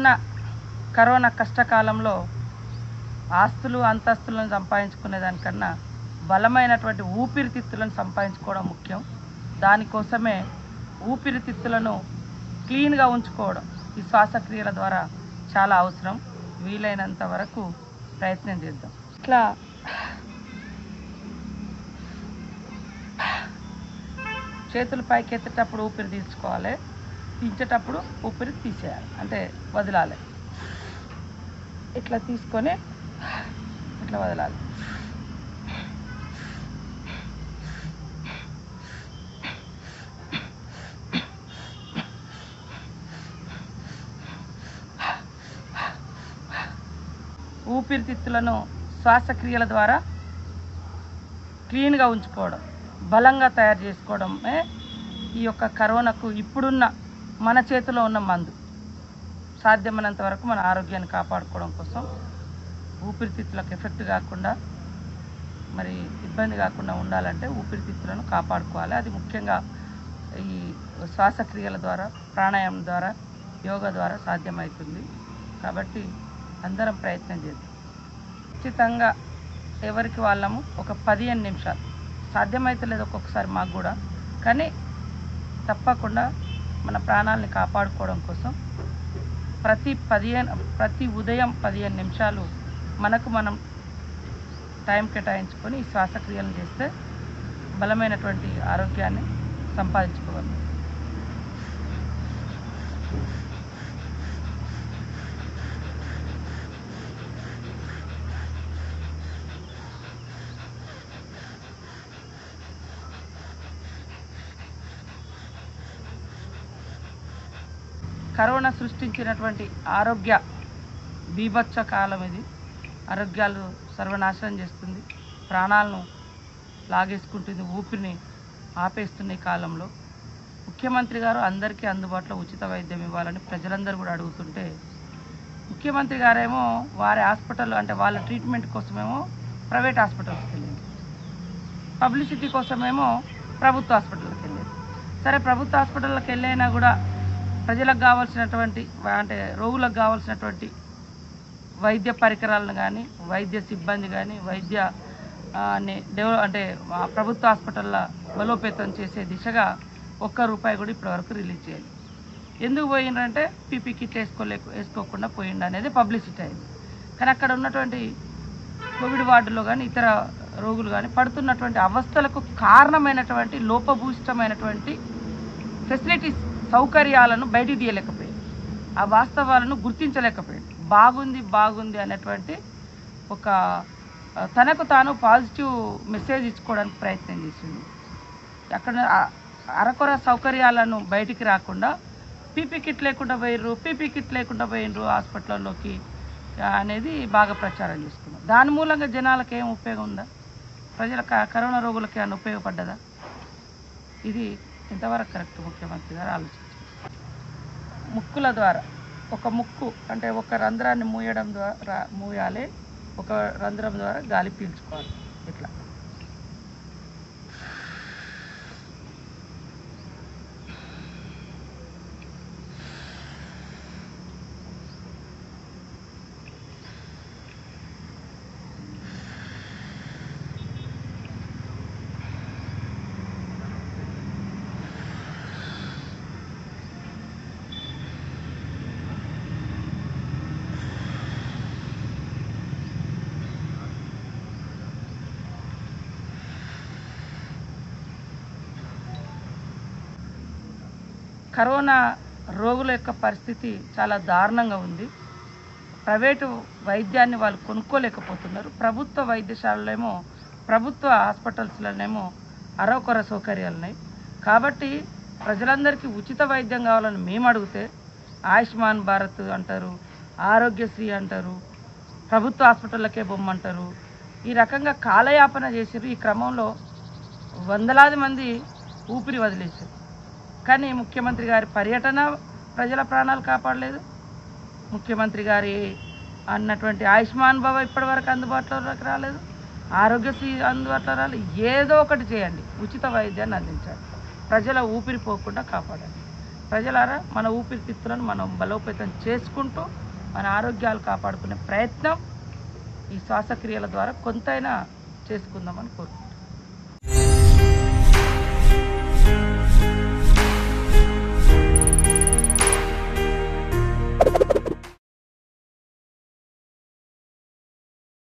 ఇప్పుడున్న కరోనా కష్టకాలంలో ఆస్తులు అంతస్తులను సంపాదించుకునే దానికన్నా బలమైనటువంటి ఊపిరితిత్తులను సంపాదించుకోవడం ముఖ్యం దానికోసమే ఊపిరితిత్తులను క్లీన్గా ఉంచుకోవడం ఈ శ్వాసక్రియల ద్వారా చాలా అవసరం వీలైనంత వరకు ప్రయత్నం చేద్దాం ఇట్లా చేతులు పైకి ఎత్తేటప్పుడు ఊపిరి తీసుకోవాలి తీసేటప్పుడు ఊపిరి తీసేయాలి అంటే వదలాలి ఇట్లా తీసుకొని ఇట్లా వదలాలి ఊపిరితిత్తులను శ్వాసక్రియల ద్వారా క్లీన్గా ఉంచుకోవడం బలంగా తయారు చేసుకోవడమే ఈ యొక్క కరోనాకు ఇప్పుడున్న మన చేతిలో ఉన్న మందు సాధ్యమైనంత వరకు మన ఆరోగ్యాన్ని కాపాడుకోవడం కోసం ఊపిరితిత్తులకు ఎఫెక్ట్ కాకుండా మరి ఇబ్బంది కాకుండా ఉండాలంటే ఊపిరితిత్తులను కాపాడుకోవాలి అది ముఖ్యంగా ఈ శ్వాసక్రియల ద్వారా ప్రాణాయామం ద్వారా యోగా ద్వారా సాధ్యమవుతుంది కాబట్టి అందరం ప్రయత్నం చేద్దాం ఖచ్చితంగా ఎవరికి వాళ్ళము ఒక పదిహేను నిమిషాలు సాధ్యమైతే లేదు ఒక్కొక్కసారి మాకు కూడా కానీ తప్పకుండా మన ప్రాణాలని కాపాడుకోవడం కోసం ప్రతి పదిహేను ప్రతి ఉదయం పదిహేను నిమిషాలు మనకు మనం టైం కేటాయించుకొని ఈ శ్వాసక్రియలను చేస్తే బలమైనటువంటి ఆరోగ్యాన్ని సంపాదించుకోగలం కరోనా సృష్టించినటువంటి ఆరోగ్య బీభత్స కాలం ఇది ఆరోగ్యాలు సర్వనాశనం చేస్తుంది ప్రాణాలను లాగేసుకుంటుంది ఊపిరిని ఆపేస్తున్న ఈ కాలంలో ముఖ్యమంత్రి గారు అందరికీ అందుబాటులో ఉచిత వైద్యం ఇవ్వాలని ప్రజలందరూ కూడా అడుగుతుంటే ముఖ్యమంత్రి గారేమో వారి హాస్పిటల్ అంటే వాళ్ళ ట్రీట్మెంట్ కోసమేమో ప్రైవేట్ హాస్పిటల్స్కి వెళ్ళింది పబ్లిసిటీ కోసమేమో ప్రభుత్వ హాస్పిటల్కి వెళ్ళేది సరే ప్రభుత్వ హాస్పిటల్కి వెళ్ళైనా కూడా ప్రజలకు కావాల్సినటువంటి అంటే రోగులకు కావాల్సినటువంటి వైద్య పరికరాలను కానీ వైద్య సిబ్బంది కానీ వైద్య ఆ, ని డెవలప్ అంటే ఆ ప్రభుత్వ హాస్పిటల్ల బలోపేతం చేసే దిశగా ఒక్క రూపాయి కూడా ఇప్పటివరకు రిలీజ్ చేయాలి ఎందుకు పోయిండ్రంటే పీపీ కిట్ వేసుకోలేక వేసుకోకుండా పోయిండు అనేది పబ్లిసిటీ అయింది కానీ అక్కడ ఉన్నటువంటి కోవిడ్ వార్డులో కానీ ఇతర రోగులు కానీ పడుతున్నటువంటి అవస్థలకు కారణమైనటువంటి లోపభూయిష్టమైనటువంటి ఫెసిలిటీస్ సౌకర్యాలను బయటికి తీయలేకపోయింది ఆ వాస్తవాలను గుర్తించలేకపోయింది బాగుంది బాగుంది అనేటువంటి ఒక ఆ, తనకు తాను పాజిటివ్ మెసేజ్ ఇచ్చుకోవడానికి ప్రయత్నం చేసింది అక్కడ ఆ- అరకొర సౌకర్యాలను బయటికి రాకుండా పీపీ కిట్ లేకుండా పోయిర్రు పీపీ కిట్ లేకుండా పోయినరు హాస్పిటల్లోకి ఆ, అనేది బాగా ప్రచారం చేసుకున్నాం దాని మూలంగా జనాలకు ఏం ఉపయోగం ఉందా ప్రజల క- కరోనా రోగులకి ఏమైనా ఉపయోగపడ్డదా ఇది ఎంతవరకు కరెక్ట్ ముఖ్యమంత్రి గారు ఆలోచించారు ముక్కుల ద్వారా ఒక ముక్కు అంటే ఒక రంధ్రాన్ని మూయడం ద్వారా మూయాలి ఒక రంధ్రం ద్వారా గాలి పీల్చుకోవాలి ఇట్లా కరోనా రోగుల యొక్క పరిస్థితి చాలా దారుణంగా ఉంది ప్రైవేటు వైద్యాన్ని వాళ్ళు కొనుక్కోలేకపోతున్నారు ప్రభుత్వ వైద్యశాలలేమో ప్రభుత్వ హాస్పిటల్స్లోనేమో అరవకొర సౌకర్యాలు ఉన్నాయి కాబట్టి ప్రజలందరికీ ఉచిత వైద్యం కావాలని మేము అడిగితే ఆయుష్మాన్ భారత్ అంటారు ఆరోగ్యశ్రీ అంటారు ప్రభుత్వ హాస్పిటళ్ళకే బొమ్మంటారు ఈ రకంగా కాలయాపన చేసిర్రు ఈ క్రమంలో వందలాది మంది ఊపిరి వదిలేశారు కానీ ముఖ్యమంత్రి గారి పర్యటన ప్రజల ప్రాణాలు కాపాడలేదు ముఖ్యమంత్రి గారి అన్నటువంటి ఆయుష్మాన్ భవ ఇప్పటివరకు అందుబాటులోకి రాలేదు ఆరోగ్యశ్రీ అందుబాటులో రాలేదు ఏదో ఒకటి చేయండి ఉచిత వైద్యాన్ని అందించాలి ప్రజల ఊపిరి పోకుండా కాపాడండి ప్రజలారా మన ఊపిరితిత్తులను మనం బలోపేతం చేసుకుంటూ మన ఆరోగ్యాలు కాపాడుకునే ప్రయత్నం ఈ శ్వాసక్రియల ద్వారా కొంతైనా చేసుకుందామని కోరుకుంటున్నాను